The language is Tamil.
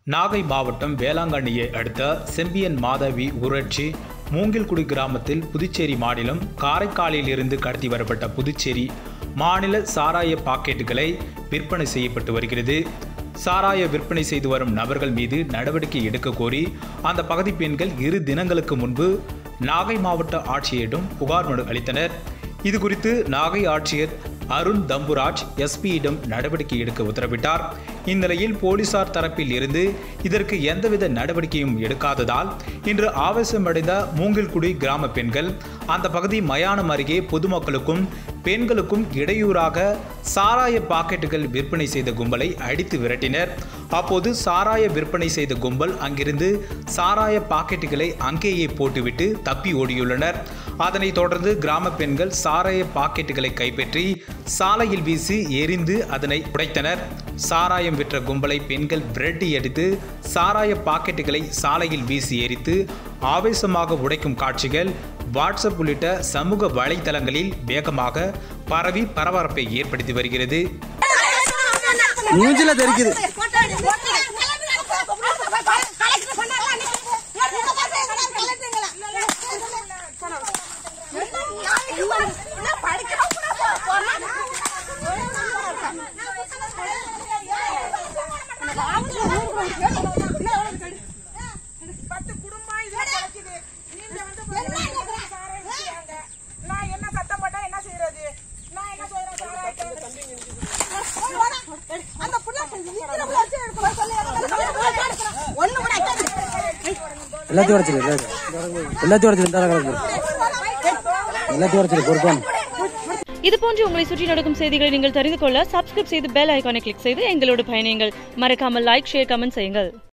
நாகை மாவட்டம் வேளாங்கண்ணியை அடுத்த செம்பியன் மாதவி ஊராட்சி மூங்கில்குடி கிராமத்தில் புதுச்சேரி மாநிலம் காரைக்காலில் இருந்து கடத்தி வரப்பட்ட புதுச்சேரி மாநில சாராய பாக்கெட்டுகளை விற்பனை செய்யப்பட்டு வருகிறது சாராய விற்பனை செய்து வரும் நபர்கள் மீது நடவடிக்கை எடுக்க கோரி அந்த பகுதி பெண்கள் இரு தினங்களுக்கு முன்பு நாகை மாவட்ட ஆட்சியரிடம் புகார் மனு அளித்தனர் இது குறித்து நாகை ஆட்சியர் அருண் தம்புராஜ் எஸ்பியிடம் நடவடிக்கை எடுக்க உத்தரவிட்டார் இந்நிலையில் போலீசார் தரப்பில் இருந்து இதற்கு எந்தவித நடவடிக்கையும் எடுக்காததால் இன்று ஆவேசமடைந்த மூங்கில்குடி கிராம பெண்கள் அந்த பகுதி மயானம் அருகே பொதுமக்களுக்கும் பெண்களுக்கும் இடையூறாக சாராய பாக்கெட்டுகள் விற்பனை செய்த கும்பலை அடித்து விரட்டினர் அப்போது சாராய விற்பனை செய்த கும்பல் அங்கிருந்து சாராய பாக்கெட்டுகளை அங்கேயே போட்டுவிட்டு தப்பி ஓடியுள்ளனர் அதனைத் தொடர்ந்து கிராம பெண்கள் சாராய பாக்கெட்டுகளை கைப்பற்றி சாலையில் வீசி எரிந்து அதனை உடைத்தனர் சாராயம் விற்ற கும்பலை பெண்கள் விரட்டி அடித்து சாராய பாக்கெட்டுகளை சாலையில் வீசி எரித்து ஆவேசமாக உடைக்கும் காட்சிகள் வாட்ஸ்அப் உள்ளிட்ட சமூக வலைதளங்களில் வேகமாக பரவி பரபரப்பை ஏற்படுத்தி வருகிறது மூஞ்சில தெரிக்குது பத்து குடும்பம் இதுல கிடக்குது. நீங்க வந்து பாத்தீங்கன்னா சாராயம் விக்கிறாங்க. நான் என்ன சத்தம் போட்டா என்ன செய்யறது நான் என்ன செய்யறேன் சாராயத்தை? அந்த புள்ள விக்கிற புள்ள வச்சு எடுக்கணும் சொல்லி ஒண்ணு கூட எல்லாத்தையும் உடச்சிரு எல்லாத்தையும் உடச்சிரு இந்த கிடக்கு எல்லாத்தையும் உடச்சிரு பொறுப்பான இது போன்று உங்களை சுற்றி நடக்கும் செய்திகளை நீங்கள் தெரிந்து கொள்ள சப்ஸ்கிரைப் செய்து பெல் ஐகானை கிளிக் செய்து எங்களோடு பயணியுங்கள் மறக்காமல் லைக் ஷேர் கமெண்ட் செய்யுங்கள்